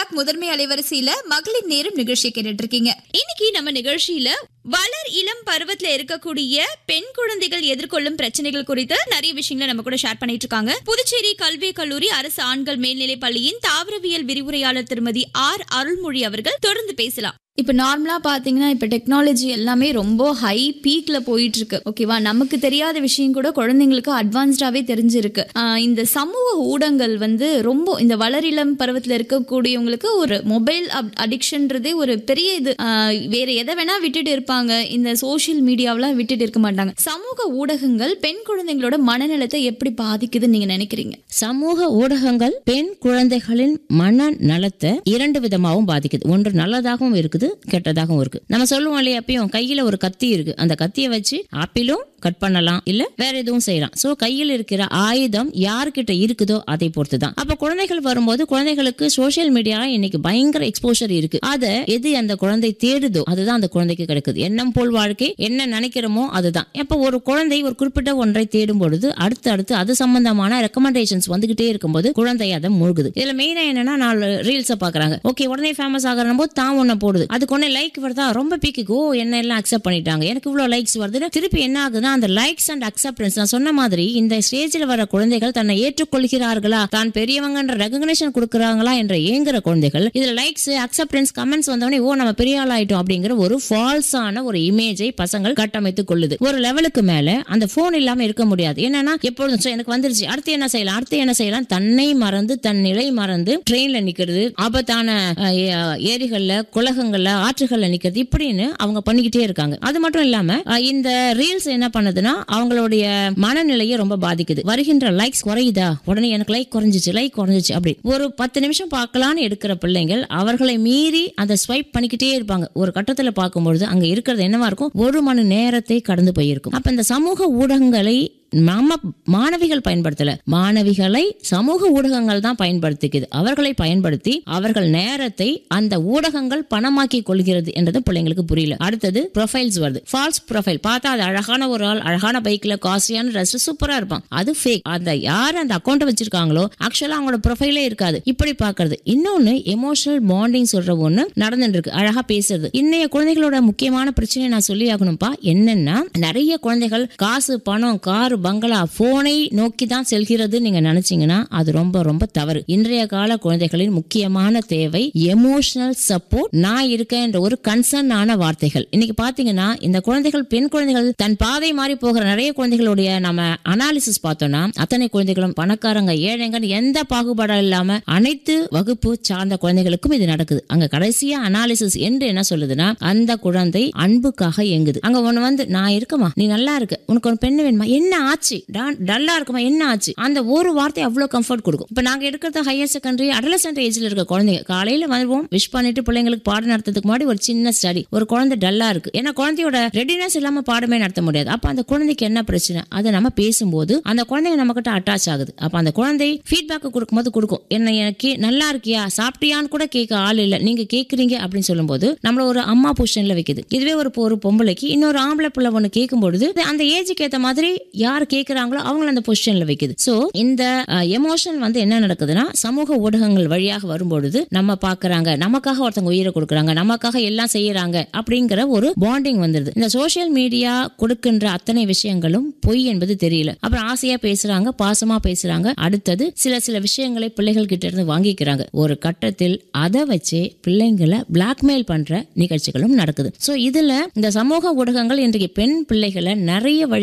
talk முதன்மை அலைவரிசையில மகளிர் நேரம் நிகழ்ச்சி கேட்டுட்டு இருக்கீங்க இன்னைக்கு நம்ம நிகழ்ச்சியில வளர் இளம் பருவத்துல இருக்கக்கூடிய பெண் குழந்தைகள் எதிர்கொள்ளும் பிரச்சனைகள் குறித்து நிறைய விஷயங்களை நம்ம கூட ஷேர் பண்ணிட்டு இருக்காங்க புதுச்சேரி கல்வி கல்லூரி அரசு ஆண்கள் மேல்நிலைப் பள்ளியின் தாவரவியல் விரிவுரையாளர் திருமதி ஆர் அருள்மொழி அவர்கள் தொடர்ந்து பேசலாம் இப்போ நார்மலாக பார்த்தீங்கன்னா இப்போ டெக்னாலஜி எல்லாமே ரொம்ப ஹை பீக்கில் போயிட்டு இருக்கு ஓகேவா நமக்கு தெரியாத விஷயம் கூட குழந்தைங்களுக்கு அட்வான்ஸ்டாகவே தெரிஞ்சிருக்கு ஆஹ் இந்த சமூக ஊடகங்கள் வந்து ரொம்ப இந்த வளரிளம் பருவத்தில் இருக்கக்கூடியவங்களுக்கு ஒரு மொபைல் அடிக்ஷன்றதே ஒரு பெரிய இது ஆஹ் வேற எதை வேணா விட்டுட்டு இருப்பாங்க இந்த சோஷியல் மீடியாவெலாம் விட்டுட்டு இருக்க மாட்டாங்க சமூக ஊடகங்கள் பெண் குழந்தைங்களோட மனநலத்தை எப்படி பாதிக்குதுன்னு நீங்க நினைக்கிறீங்க சமூக ஊடகங்கள் பெண் குழந்தைகளின் மன நலத்தை இரண்டு விதமாகவும் பாதிக்குது ஒன்று நல்லதாகவும் இருக்குது கெட்டதாகவும் இருக்கு நம்ம சொல்லுவோம் இல்லையா எப்பயும் கையில ஒரு கத்தி இருக்கு அந்த கத்தியை வச்சு ஆப்பிளும் கட் பண்ணலாம் இல்ல வேற எதுவும் செய்யலாம் சோ கையில் இருக்கிற ஆயுதம் யார்கிட்ட இருக்குதோ அதை பொறுத்து தான் அப்ப குழந்தைகள் வரும்போது குழந்தைகளுக்கு சோஷியல் மீடியா இன்னைக்கு பயங்கர எக்ஸ்போஷர் இருக்கு அத எது அந்த குழந்தை தேடுதோ அதுதான் அந்த குழந்தைக்கு கிடைக்குது எண்ணம் போல் வாழ்க்கை என்ன நினைக்கிறோமோ அதுதான் இப்ப ஒரு குழந்தை ஒரு குறிப்பிட்ட ஒன்றை தேடும் பொழுது அடுத்து அடுத்து அது சம்பந்தமான ரெக்கமெண்டேஷன்ஸ் வந்துகிட்டே இருக்கும்போது குழந்தை அதை மூழ்குது இதுல மெயினா என்னன்னா நாலு ரீல்ஸை பாக்குறாங்க ஓகே உடனே ஃபேமஸ் ஆகிற போது தான் ஒண்ணு போடுது அதுக்கு உடனே லைக் வருதா ரொம்ப பீக்குக்கு ஓ என்ன எல்லாம் அக்செப்ட் பண்ணிட்டாங்க எனக்கு இவ்வளவு லைக்ஸ் வருதுன்னு திருப்பி என்ன ஆகுதுன்னா அந்த லைக்ஸ் அண்ட் அக்செப்டன்ஸ் நான் சொன்ன மாதிரி இந்த ஸ்டேஜில் வர குழந்தைகள் தன்னை ஏற்றுக்கொள்கிறார்களா தான் பெரியவங்கன்ற ரெகக்னேஷன் கொடுக்குறாங்களா என்ற ஏங்குற குழந்தைகள் இதுல லைக்ஸ் அக்செப்டன்ஸ் கமெண்ட்ஸ் வந்தவொடனே ஓ நம்ம பெரிய ஆள் ஆயிட்டோம் அப்படிங்கிற ஒரு ஃபால்ஸான ஒரு இமேஜை பசங்கள் கட்டமைத்துக் கொள்ளுது ஒரு லெவலுக்கு மேல அந்த போன் இல்லாம இருக்க முடியாது என்னன்னா எப்பொழுதும் "சரி, எனக்கு வந்துருச்சு அடுத்து என்ன செய்யலாம் அடுத்து என்ன செய்யலாம் தன்னை மறந்து தன் நிலை மறந்து ட்ரெயின்ல நிக்கிறது ஆபத்தான அஹ், ஏ- ஏரிகள்ல குளகங்கள்ல ஆற்றுகள்ல நிக்கிறது இப்படின்னு அவங்க பண்ணிக்கிட்டே இருக்காங்க அது மட்டும் இல்லாம அஹ், இந்த ரீல்ஸ் என்ன பண்ணுதுன்னா அவங்களுடைய மனநிலையை ரொம்ப பாதிக்குது வருகின்ற லைக்ஸ் குறையுதா உடனே எனக்கு லைக் குறைஞ்சிச்சு லைக் குறைஞ்சிச்சு அப்படி ஒரு பத்து நிமிஷம் பார்க்கலான்னு எடுக்கிற பிள்ளைங்கள் அவர்களை மீறி அந்த ஸ்வைப் பண்ணிக்கிட்டே இருப்பாங்க ஒரு கட்டத்துல பார்க்கும்பொழுது அங்க இருக்கிறது என்னவா இருக்கும் ஒரு மணி நேரத்தை கடந்து போயிருக்கும் அப்ப இந்த சமூக ஊடகங்களை நம்ம மாணவிகள் பயன்படுத்தல மாணவிகளை சமூக ஊடகங்கள் தான் பயன்படுத்திக்குது அவர்களை பயன்படுத்தி அவர்கள் நேரத்தை அந்த ஊடகங்கள் பணமாக்கி கொள்கிறது என்றது பிள்ளைங்களுக்கு புரியல அடுத்தது ப்ரொஃபைல்ஸ் வருது ஃபால்ஸ் ப்ரொஃபைல் பார்த்தா அது அழகான ஒரு ஆள் அழகான பைக்ல காஸ்ட்லியான ட்ரெஸ் சூப்பரா இருப்பான் அது ஃபேக் அந்த யார் அந்த அக்கௌண்ட் வச்சிருக்காங்களோ ஆக்சுவலா அவங்களோட ப்ரொஃபைலே இருக்காது இப்படி பாக்குறது இன்னொன்னு எமோஷனல் பாண்டிங் சொல்ற ஒண்ணு நடந்துட்டு இருக்கு அழகா பேசுறது இன்னைய குழந்தைகளோட முக்கியமான பிரச்சனை நான் சொல்லி ஆகணும்ப்பா என்னன்னா நிறைய குழந்தைகள் காசு பணம் காரு பங்களா போனை நோக்கி தான் செல்கிறது நீங்க நினைச்சீங்கன்னா அது ரொம்ப ரொம்ப தவறு இன்றைய கால குழந்தைகளின் முக்கியமான தேவை எமோஷனல் சப்போர்ட் நான் இருக்கேன் என்ற ஒரு கன்சர்ன் ஆன வார்த்தைகள் இன்னைக்கு பாத்தீங்கன்னா இந்த குழந்தைகள் பெண் குழந்தைகள் தன் பாதை மாறி போகிற நிறைய குழந்தைகளுடைய நம்ம அனாலிசிஸ் பார்த்தோம்னா அத்தனை குழந்தைகளும் பணக்காரங்க ஏழைங்கன்னு எந்த பாகுபாடும் இல்லாம அனைத்து வகுப்பு சார்ந்த குழந்தைகளுக்கும் இது நடக்குது அங்க கடைசியா அனாலிசிஸ் என்று என்ன சொல்லுதுன்னா அந்த குழந்தை அன்புக்காக இயங்குது அங்க ஒண்ணு வந்து நான் இருக்கமா நீ நல்லா இருக்க உனக்கு ஒரு பெண்ணு வேணுமா என்ன ஆச்சு டா- டல்லா இருக்குமா என்ன ஆச்சு அந்த ஒரு வார்த்தை அவ்வளவு கம்ஃபர்ட் கொடுக்கும் இப்ப நாங்க எடுக்கிறது ஹையர் செகண்டரி அடலசென்ட் ஏஜ்ல இருக்க குழந்தைங்க காலையில வருவோம் விஷ் பண்ணிட்டு பிள்ளைங்களுக்கு பாடம் நடத்துறதுக்கு முன்னாடி ஒரு சின்ன ஸ்டடி ஒரு குழந்தை டல்லா இருக்கு ஏன்னா குழந்தையோட ரெடினஸ் இல்லாம பாடமே நடத்த முடியாது அப்ப அந்த குழந்தைக்கு என்ன பிரச்சனை அதை நம்ம பேசும்போது அந்த குழந்தைங்க நம்ம கிட்ட அட்டாச் ஆகுது அப்ப அந்த குழந்தை ஃபீட்பேக் கொடுக்கும்போது கொடுக்கும் என்ன எனக்கு நல்லா இருக்கியா சாப்பிட்டியான்னு கூட கேட்க ஆள் இல்ல நீங்க கேக்குறீங்க அப்படின்னு சொல்லும்போது நம்மள ஒரு அம்மா பொசிஷன்ல வைக்குது இதுவே ஒரு ஒரு பொம்பளைக்கு இன்னொரு ஆம்பளை பிள்ளை ஒண்ணு கேட்கும் பொழுது அந்த ஏஜுக்கு ஏத்த மாதிரி யார் கேக்குறாங்களோ அவங்கள அந்த பொசிஷன்ல வைக்குது சோ இந்த எமோஷன் வந்து என்ன நடக்குதுன்னா சமூக ஊடகங்கள் வழியாக வரும்பொழுது நம்ம பாக்குறாங்க நமக்காக ஒருத்தவங்க உயிரை கொடுக்குறாங்க நமக்காக எல்லாம் செய்யறாங்க அப்படிங்கிற ஒரு பாண்டிங் வந்துருது இந்த சோஷியல் மீடியா கொடுக்கின்ற அத்தனை விஷயங்களும் பொய் என்பது தெரியல அப்புறம் ஆசையா பேசுறாங்க பாசமா பேசுறாங்க அடுத்தது சில சில விஷயங்களை பிள்ளைகள் கிட்ட இருந்து வாங்கிக்கிறாங்க ஒரு கட்டத்தில் அதை வச்சே பிள்ளைங்களை பிளாக்மெயில் பண்ற நிகழ்ச்சிகளும் நடக்குது சோ இதுல இந்த சமூக ஊடகங்கள் இன்றைக்கு பெண் பிள்ளைகளை நிறைய வழி